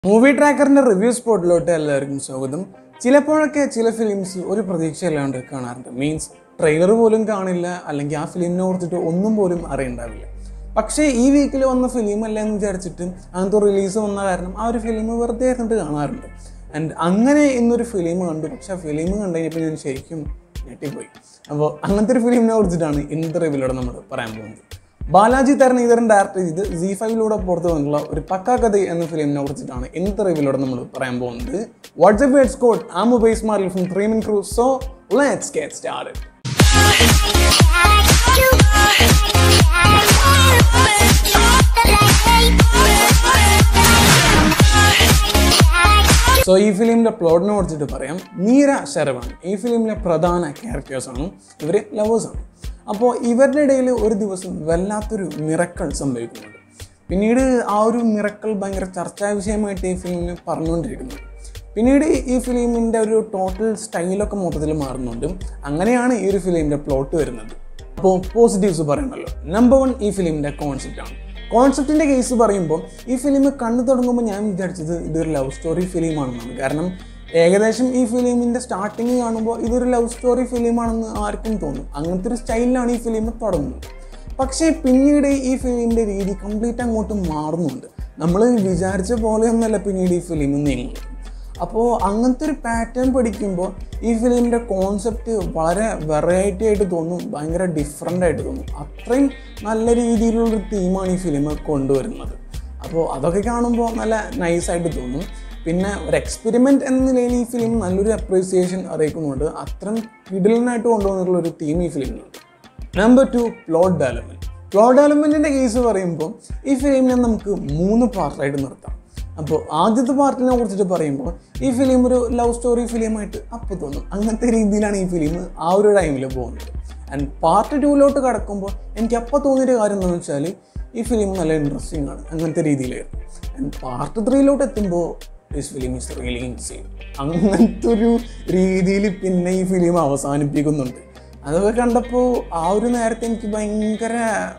movie ട്രാക്കറിന്റെ review സ്പോട്ടിലോട്ട് എല്ലാവർക്കും സ്വാഗതം ചിലപ്പോഴൊക്കെ ചില ഫിലിംസ് ഒരു പ്രതീക്ഷയില്ലാണ്ട് കാണാറുണ്ട് മീൻസ് ട്രെയിലർ പോലും കാണില്ല അല്ലെങ്കിൽ ആ ഫിലിമിനെ കുറിച്ചിട്ട് ഒന്നും പോലും അറിയണ്ടാവില്ല പക്ഷേ ഈ വീക്കിൽ വന്ന ഫിലിം അല്ല എന്ന് വിചാരിച്ചിട്ട് അങ്ങനത്തെ റിലീസ് വന്ന കാരണം ആ ഒരു ഫിലിം വെറുതെ ഇരുന്നിട്ട് കാണാറുണ്ട് ആൻഡ് അങ്ങനെ ഇന്നൊരു ഫിലിം കണ്ടു പക്ഷെ ആ ഫിലിം കണ്ടു കഴിഞ്ഞപ്പോൾ ഞാൻ ശരിക്കും ഞെട്ടിപ്പോയി അപ്പോൾ അങ്ങനത്തെ ഒരു ഫിലിമിനെ കുറിച്ചിട്ടാണ് ഇന്നത്തെ റിവ്യൂലൂടെ നമ്മൾ പറയാൻ പോകുന്നത് ബാലാജി തരണീധരൻ ഡയറക്ട് ചെയ്ത് ജി ഫൈവിലൂടെ പുറത്തു വന്നിട്ടുള്ള ഒരു പക്കാ കഥ എന്ന ഫിലിമിനെ കുറിച്ചിട്ടാണ് ഇന്നത്തെ റിവ്യൂലൂടെ നമ്മൾ പറയാൻ പോകുന്നത് WhatsApp words code am base മാറിൽ from three min crew so let's get start so ഈ ഫിലിമിന്റെ പ്ലോട്ടിനെ കുറിച്ചിട്ട് പറയാം മീര ശരവാൻ ഈ ഫിലിമിലെ പ്രധാന ക്യാരക്ടേഴ്സാണ് ഇവർ ലവേഴ്സാണ് അപ്പോൾ ഇവരുടെ ഇടയിൽ ഒരു ദിവസം വല്ലാത്തൊരു മിറക്കൾ സംഭവിക്കുന്നുണ്ട് പിന്നീട് ആ ഒരു മിറക്കൾ ഭയങ്കര ചർച്ചാ വിഷയമായിട്ട് ഈ ഫിലിമിൽ പറഞ്ഞുകൊണ്ടിരിക്കുന്നുണ്ട് പിന്നീട് ഈ ഫിലിമിൻ്റെ ഒരു ടോട്ടൽ സ്റ്റൈലൊക്കെ മൊത്തത്തിൽ മാറുന്നുണ്ട് അങ്ങനെയാണ് ഈ ഒരു ഫിലിമിൻ്റെ പ്ലോട്ട് വരുന്നത് അപ്പോൾ പോസിറ്റീവ്സ് പറയണമല്ലോ നമ്പർ വൺ ഈ ഫിലിമിൻ്റെ കോൺസെപ്റ്റാണ് കോൺസെപ്റ്റിൻ്റെ കേസ് പറയുമ്പോൾ ഈ ഫിലിം കണ്ടു തുടങ്ങുമ്പോൾ ഞാൻ വിചാരിച്ചത് ഇതൊരു ലവ് സ്റ്റോറി ഫിലിമാണെന്നാണ് കാരണം ഏകദേശം ഈ ഫിലിമിൻ്റെ സ്റ്റാർട്ടിങ് കാണുമ്പോൾ ഇതൊരു ലവ് സ്റ്റോറി ഫിലിമാണെന്ന് ആർക്കും തോന്നും അങ്ങനത്തെ ഒരു സ്റ്റൈലിലാണ് ഈ ഫിലിം തുടങ്ങുന്നത് പക്ഷേ പിന്നീട് ഈ ഫിലിമിൻ്റെ രീതി കംപ്ലീറ്റ് അങ്ങോട്ട് മാറുന്നുണ്ട് നമ്മൾ വിചാരിച്ച പോലെയൊന്നുമല്ല പിന്നീട് ഈ ഫിലിം നീങ്ങുന്നത് അപ്പോൾ അങ്ങനത്തെ ഒരു പാറ്റേൺ പഠിക്കുമ്പോൾ ഈ ഫിലിമിൻ്റെ കോൺസെപ്റ്റ് വളരെ വെറൈറ്റി ആയിട്ട് തോന്നും ഭയങ്കര ഡിഫറെൻ്റ് ആയിട്ട് തോന്നും അത്രയും നല്ല രീതിയിലുള്ളൊരു തീമാണ് ഈ ഫിലിം കൊണ്ടുവരുന്നത് അപ്പോൾ അതൊക്കെ കാണുമ്പോൾ നല്ല നൈസായിട്ട് തോന്നും പിന്നെ ഒരു എക്സ്പെരിമെൻറ്റ് എന്ന നിലയിൽ ഈ ഫിലിം നല്ലൊരു അപ്രീസിയേഷൻ അറിയിക്കുന്നുണ്ട് അത്രയും കിടിലനായിട്ട് കൊണ്ടുവന്നിട്ടുള്ള ഒരു തീം ഈ ഫിലിമിനുണ്ട് number two plot development plot ഡെവലപ്മെൻറ്റിൻ്റെ കേസ് പറയുമ്പോൾ ഈ ഫിലിമിനെ നമുക്ക് മൂന്ന് പാർട്ടായിട്ട് നിർത്താം അപ്പോൾ ആദ്യത്തെ പാർട്ടിനെ കുറിച്ചിട്ട് പറയുമ്പോൾ ഈ ഫിലിം ഒരു ലവ് സ്റ്റോറി ഫിലിമായിട്ട് അപ്പോൾ തോന്നും അങ്ങനത്തെ രീതിയിലാണ് ഈ ഫിലിം ആ ഒരു ടൈമിൽ പോകുന്നത് ആൻഡ് പാർട്ട് ടൂവിലോട്ട് കടക്കുമ്പോൾ എനിക്ക് അപ്പോൾ തോന്നിയൊരു കാര്യം എന്താണെന്ന് വെച്ചാൽ ഈ ഫിലിം നല്ല ഇൻട്രസ്റ്റിംഗ് ആണ് അങ്ങനത്തെ രീതിയിലായിരുന്നു ആൻഡ് പാർട്ട് ത്രീയിലോട്ട് എത്തുമ്പോൾ this film is really insane അങ്ങനത്തെ ഒരു രീതിയിൽ പിന്നെ ഈ ഫിലിം അവസാനിപ്പിക്കുന്നുണ്ട് അതൊക്കെ കണ്ടപ്പോൾ ആ ഒരു നേരത്തെ എനിക്ക് ഭയങ്കര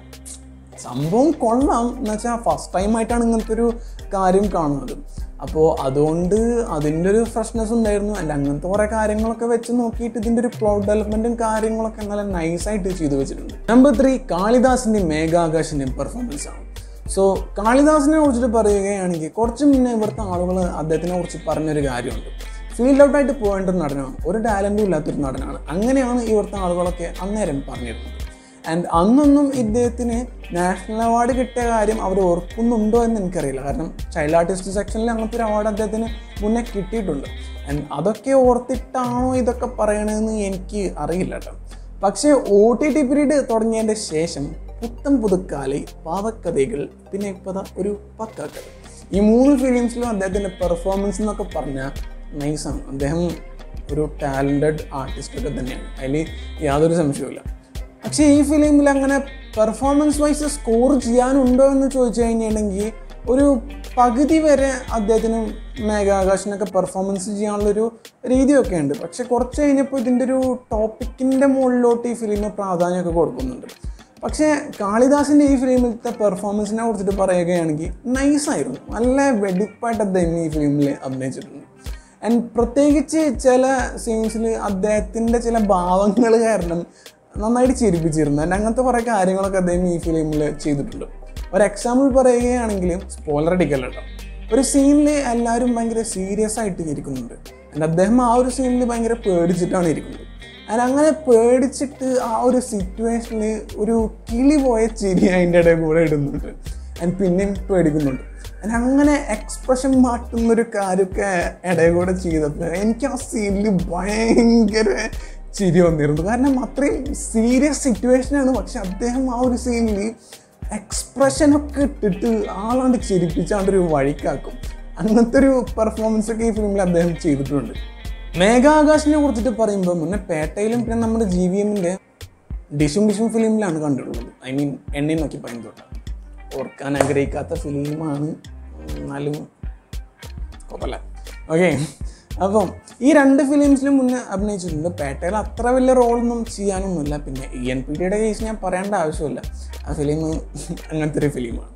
സംഭവം കൊള്ളാം എന്ന് വെച്ചാൽ ഫസ്റ്റ് ടൈം ആയിട്ടാണ് ഇങ്ങനത്തെ ഒരു കാര്യം കാണുന്നത് അപ്പോൾ അതുകൊണ്ട് അതിൻ്റെ ഒരു ഫ്രഷ്നെസ് ഉണ്ടായിരുന്നു അല്ല അങ്ങനത്തെ കുറേ കാര്യങ്ങളൊക്കെ വെച്ച് നോക്കിയിട്ട് ഇതിൻ്റെ ഒരു പ്ലോട്ട് ഡെവലപ്മെൻറ്റും കാര്യങ്ങളൊക്കെ നല്ല നൈസായിട്ട് ചെയ്തു വെച്ചിട്ടുണ്ട് നമ്പർ ത്രീ കാളിദാസിൻ്റെയും മേഘാകാശിൻ്റെയും പെർഫോമൻസ് ആണ് സോ കാളിദാസിനെ കുറിച്ചിട്ട് പറയുകയാണെങ്കിൽ കുറച്ച് മുന്നേ ഇവിടുത്തെ ആളുകൾ അദ്ദേഹത്തിനെ കുറിച്ച് പറഞ്ഞൊരു കാര്യമുണ്ട് ഫീൽഡ് ഔട്ടായിട്ട് പോകേണ്ട ഒരു നടനാണ് ഒരു ടാലൻറ്റും ഇല്ലാത്തൊരു നടനാണ് അങ്ങനെയാണ് ഇവിടുത്തെ ആളുകളൊക്കെ അന്നേരം പറഞ്ഞിരുന്നത് ആൻഡ് അന്നൊന്നും ഇദ്ദേഹത്തിന് നാഷണൽ അവാർഡ് കിട്ടിയ കാര്യം അവർ ഓർക്കുന്നുണ്ടോ എന്ന് എനിക്കറിയില്ല കാരണം ചൈൽഡ് ആർട്ടിസ്റ്റ് സെക്ഷനിൽ അങ്ങനത്തെ ഒരു അവാർഡ് അദ്ദേഹത്തിന് മുന്നേ കിട്ടിയിട്ടുണ്ട് ആൻഡ് അതൊക്കെ ഓർത്തിട്ടാണോ ഇതൊക്കെ പറയണതെന്ന് എനിക്ക് അറിയില്ല കേട്ടോ പക്ഷേ ഒ ടി ടി പീരീഡ് തുടങ്ങിയതിൻ്റെ ശേഷം പുത്തൻ പുതുക്കാലി പാവക്കഥകൾ പിന്നെ ഇപ്പോൾ ഒരു പക്കാക്കഥ ഈ മൂന്ന് ഫിലിംസിലും അദ്ദേഹത്തിൻ്റെ പെർഫോമൻസ് എന്നൊക്കെ പറഞ്ഞാൽ നൈസാണ് അദ്ദേഹം ഒരു ടാലൻറ്റഡ് ആർട്ടിസ്റ്റ് ഒക്കെ തന്നെയാണ് അതിൽ യാതൊരു സംശയവുമില്ല പക്ഷേ ഈ ഫിലിമിൽ അങ്ങനെ പെർഫോമൻസ് വൈസ് സ്കോർ ചെയ്യാനുണ്ടോ എന്ന് ചോദിച്ചു കഴിഞ്ഞിട്ടുണ്ടെങ്കിൽ ഒരു പകുതി വരെ അദ്ദേഹത്തിന് മേഘാകാശിനൊക്കെ പെർഫോമൻസ് ചെയ്യാനുള്ളൊരു രീതിയൊക്കെ ഉണ്ട് പക്ഷെ കുറച്ച് കഴിഞ്ഞപ്പോൾ ഇതിൻ്റെ ഒരു ടോപ്പിക്കിൻ്റെ മുകളിലോട്ട് ഈ ഫിലിം പ്രാധാന്യമൊക്കെ കൊടുക്കുന്നുണ്ട് പക്ഷേ കാളിദാസിൻ്റെ ഈ ഫിലിമിലത്തെ പെർഫോമൻസിനെ കുറിച്ചിട്ട് പറയുകയാണെങ്കിൽ നൈസായിരുന്നു നല്ല വെടിപ്പായിട്ട് അദ്ദേഹം ഈ ഫിലിമിൽ അഭിനയിച്ചിട്ടുണ്ട് ആൻഡ് പ്രത്യേകിച്ച് ചില സീൻസിൽ അദ്ദേഹത്തിൻ്റെ ചില ഭാവങ്ങൾ കാരണം നന്നായിട്ട് ചിരിപ്പിച്ചിരുന്നു ആൻഡ് അങ്ങനത്തെ കുറേ കാര്യങ്ങളൊക്കെ അദ്ദേഹം ഈ ഫിലിമിൽ ചെയ്തിട്ടുണ്ട് ഒരു എക്സാമ്പിൾ പറയുകയാണെങ്കിൽ സ്പോയിലർ അടിക്കല്ല കേട്ടോ ഒരു സീനിൽ എല്ലാവരും ഭയങ്കര സീരിയസ് ആയിട്ട് ഇരിക്കുന്നുണ്ട് ആൻഡ് അദ്ദേഹം ആ ഒരു സീനിൽ ഭയങ്കര പേടിച്ചിട്ടാണ് ഇരിക്കുന്നത് ആൻഡ് അങ്ങനെ പേടിച്ചിട്ട് ആ ഒരു സിറ്റുവേഷനിൽ ഒരു കിളി പോയ ചിരി അതിൻ്റെ ഇടയിൽ കൂടെ ഇടുന്നുണ്ട് ആൻഡ് പിന്നെയും പേടിക്കുന്നുണ്ട് ആൻഡ് അങ്ങനെ എക്സ്പ്രഷൻ മാറ്റുന്നൊരു കാര്യമൊക്കെ ഇടയിൽ കൂടെ ചെയ്തപ്പോൾ എനിക്ക് ആ സീനിൽ ഭയങ്കര ചിരി വന്നിരുന്നു കാരണം അത്രയും സീരിയസ് സിറ്റുവേഷനാണ് പക്ഷെ അദ്ദേഹം ആ ഒരു സീനിൽ എക്സ്പ്രഷനൊക്കെ ഇട്ടിട്ട് ആളാണ്ട് ചിരിപ്പിച്ചാണ്ട് ഒരു വഴിക്കാക്കും അങ്ങനത്തെ ഒരു പെർഫോമൻസ് ഒക്കെ ഈ ഫിലിമിൽ അദ്ദേഹം ചെയ്തിട്ടുണ്ട് മേഘാകാശിനെ കുറിച്ചിട്ട് പറയുമ്പോൾ മുന്നേ പേട്ടയിലും പിന്നെ നമ്മുടെ ജി വി എമ്മിൻ്റെ ഡിഷും ഡിഷും ഫിലിമിലാണ് കണ്ടിട്ടുള്ളത് ഐ മീൻ എണ്ണയും നോക്കി പൈന്തോട്ട ഓർക്കാൻ ആഗ്രഹിക്കാത്ത ഫിലിമാണ് എന്നാലും കുഴപ്പമില്ല ഓക്കെ അപ്പം ഈ രണ്ട് ഫിലിംസിലും മുന്നേ അഭിനയിച്ചിട്ടുണ്ട് പേട്ടയിൽ അത്ര വലിയ റോളൊന്നും ചെയ്യാനൊന്നുമില്ല പിന്നെ ഇ എൻ പി ടിയുടെ കേസ് ഞാൻ പറയേണ്ട ആവശ്യമില്ല ആ ഫിലിം അങ്ങനത്തെ ഒരു ഫിലിമാണ്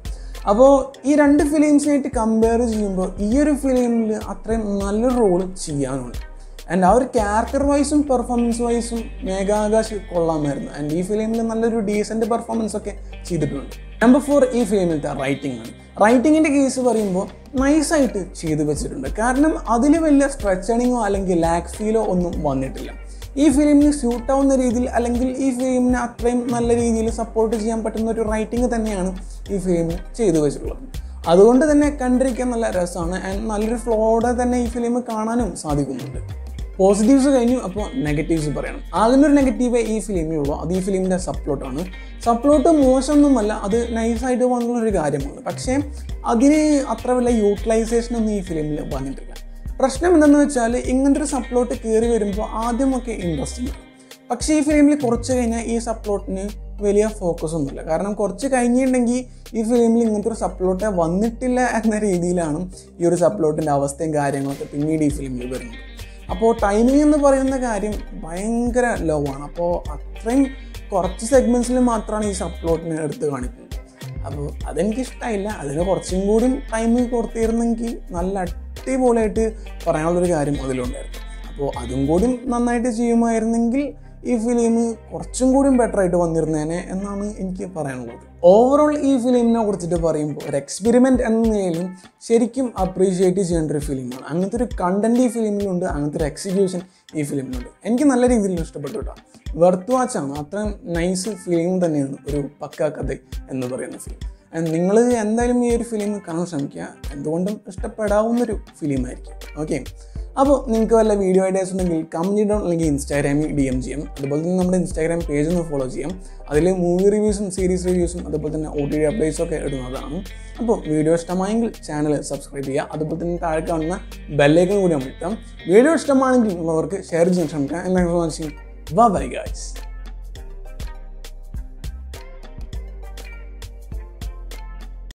അപ്പോൾ ഈ രണ്ട് ഫിലിംസിനായിട്ട് കമ്പയർ ചെയ്യുമ്പോൾ ഈ ഒരു ഫിലിമിൽ അത്രയും നല്ലൊരു റോൾ ചെയ്യാനുണ്ട് ആൻഡ് ആ ഒരു ക്യാരക്ടർ വൈസും പെർഫോമൻസ് വൈസും മേഘാകാശ് കൊള്ളാമായിരുന്നു ആൻഡ് ഈ ഫിലിമിൽ നല്ലൊരു ഡീസൻറ്റ് പെർഫോമൻസ് ഒക്കെ ചെയ്തിട്ടുണ്ട് നമ്പർ ഫോർ ഈ ഫിലിമിലത്തെ റൈറ്റിംഗ് ആണ് റൈറ്റിങ്ങിൻ്റെ കേസ് പറയുമ്പോൾ നൈസായിട്ട് ചെയ്തു വെച്ചിട്ടുണ്ട് കാരണം അതിൽ വലിയ സ്ട്രെച്ചണിങ്ങോ അല്ലെങ്കിൽ ലാക്ക് ഫീലോ ഒന്നും വന്നിട്ടില്ല ഈ ഫിലിമിന് സ്യൂട്ട് ആവുന്ന രീതിയിൽ അല്ലെങ്കിൽ ഈ ഫിലിമിനെ അത്രയും നല്ല രീതിയിൽ സപ്പോർട്ട് ചെയ്യാൻ പറ്റുന്ന ഒരു റൈറ്റിംഗ് തന്നെയാണ് ഈ ഫിലിമിൽ ചെയ്തു വെച്ചിട്ടുള്ളത് അതുകൊണ്ട് തന്നെ കണ്ടിരിക്കാൻ നല്ല രസമാണ് ആൻഡ് നല്ലൊരു ഫ്ലോടെ തന്നെ ഈ ഫിലിം കാണാനും സാധിക്കുന്നുണ്ട് പോസിറ്റീവ്സ് കഴിഞ്ഞു അപ്പോൾ നെഗറ്റീവ്സ് പറയണം ആകുന്ന ഒരു നെഗറ്റീവ് ഈ ഫിലിമിലുള്ളൂ അത് ഈ ഫിലിമിൻ്റെ സപ്ലോട്ടാണ് സപ്ലോട്ട് മോശമൊന്നുമല്ല അത് നൈസായിട്ട് വന്നുള്ള ഒരു കാര്യമാണ് പക്ഷേ അതിന് അത്ര വലിയ യൂട്ടിലൈസേഷൻ ഒന്നും ഈ ഫിലിമിൽ വന്നിട്ടില്ല പ്രശ്നം എന്തെന്ന് വെച്ചാൽ ഇങ്ങനത്തെ ഒരു സപ്ലോട്ട് കയറി വരുമ്പോൾ ആദ്യമൊക്കെ ഇൻട്രസ്റ്റിംഗ് ആണ് പക്ഷേ ഈ ഫിലിമിൽ കുറച്ച് കഴിഞ്ഞാൽ ഈ സപ്ലോട്ടിന് വലിയ ഫോക്കസ് ഒന്നുമില്ല കാരണം കുറച്ച് കഴിഞ്ഞിട്ടുണ്ടെങ്കിൽ ഈ ഫിലിമിൽ ഇങ്ങനത്തെ ഒരു സപ്ലോട്ട് വന്നിട്ടില്ല എന്ന രീതിയിലാണ് ഈ ഒരു സപ്ലോട്ടിൻ്റെ അവസ്ഥയും കാര്യങ്ങളൊക്കെ പിന്നീട് ഈ ഫിലിമിൽ വരുന്നത് അപ്പോൾ ടൈമിംഗ് എന്ന് പറയുന്ന കാര്യം ഭയങ്കര ലോ ആണ് അപ്പോൾ അത്രയും കുറച്ച് സെഗ്മെൻറ്റ്സിൽ മാത്രമാണ് ഈ സപ്ലോട്ടിനെ എടുത്ത് കാണിക്കുന്നത് അപ്പോൾ അതെനിക്ക് ഇഷ്ടമായില്ല അതിന് കുറച്ചും കൂടി ടൈം കൊടുത്തിരുന്നെങ്കിൽ നല്ല അടിപൊളിയായിട്ട് പറയാനുള്ളൊരു കാര്യം അതിലുണ്ടായിരുന്നു അപ്പോൾ അതും കൂടി നന്നായിട്ട് ചെയ്യുമായിരുന്നെങ്കിൽ ഈ ഫിലിം കുറച്ചും കൂടി ബെറ്റർ ആയിട്ട് വന്നിരുന്നേനെ എന്നാണ് എനിക്ക് പറയാനുള്ളത് ഓവറോൾ ഈ ഫിലിമിനെ കുറിച്ചിട്ട് പറയുമ്പോൾ ഒരു എക്സ്പെരിമെൻ്റ് എന്ന നിലയിലും ശരിക്കും അപ്രീഷിയേറ്റ് ചെയ്യേണ്ട ഒരു ഫിലിമാണ് അങ്ങനത്തെ ഒരു കണ്ടന്റ് ഈ ഫിലിമിലുണ്ട് അങ്ങനത്തെ ഒരു എക്സിക്യൂഷൻ ഈ ഫിലിമിലുണ്ട് എനിക്ക് നല്ല രീതിയിൽ ഇഷ്ടപ്പെട്ടു കേട്ടോ വെർത്ത് വാച്ചാണ് അത്രയും നൈസ് ഫിലിം തന്നെയാണ് ഒരു പക്ക കഥ എന്ന് പറയുന്ന ഫിലിം നിങ്ങൾ എന്തായാലും ഈ ഒരു ഫിലിം കാണാൻ ശ്രമിക്കുക എന്തുകൊണ്ടും ഇഷ്ടപ്പെടാവുന്നൊരു ഫിലിമായിരിക്കും ഓക്കെ അപ്പോൾ നിങ്ങൾക്ക് വല്ല വീഡിയോ ഐഡിയാസ് ഉണ്ടെങ്കിൽ കമൻറ്റ് ഡൗൺ അല്ലെങ്കിൽ ഇൻസ്റ്റാഗ്രാമിൽ ഡി എം ചെയ്യാം അതുപോലെ തന്നെ നമ്മുടെ ഇൻസ്റ്റാഗ്രാം പേജ് ഒന്ന് ഫോളോ ചെയ്യാം അതിൽ മൂവി റിവ്യൂസും സീരീസ് റിവ്യൂസും അതുപോലെ തന്നെ ഒ ടി ഡി അപ്ഡേറ്റ്സും ഒക്കെ ഇടുന്നതാണ് അപ്പോൾ വീഡിയോ ഇഷ്ടമായെങ്കിൽ ചാനൽ സബ്സ്ക്രൈബ് ചെയ്യുക അതുപോലെ തന്നെ താഴെ കാണുന്ന ബെല്ലേക്കും കൂടി അമർത്താം വീഡിയോ ഇഷ്ടമാണെങ്കിൽ ഉള്ളവർക്ക് ഷെയർ ചെയ്യാൻ ശ്രമിക്കാം എന്താണ് വാച്ചിങ് ബൈ ഗൈസ്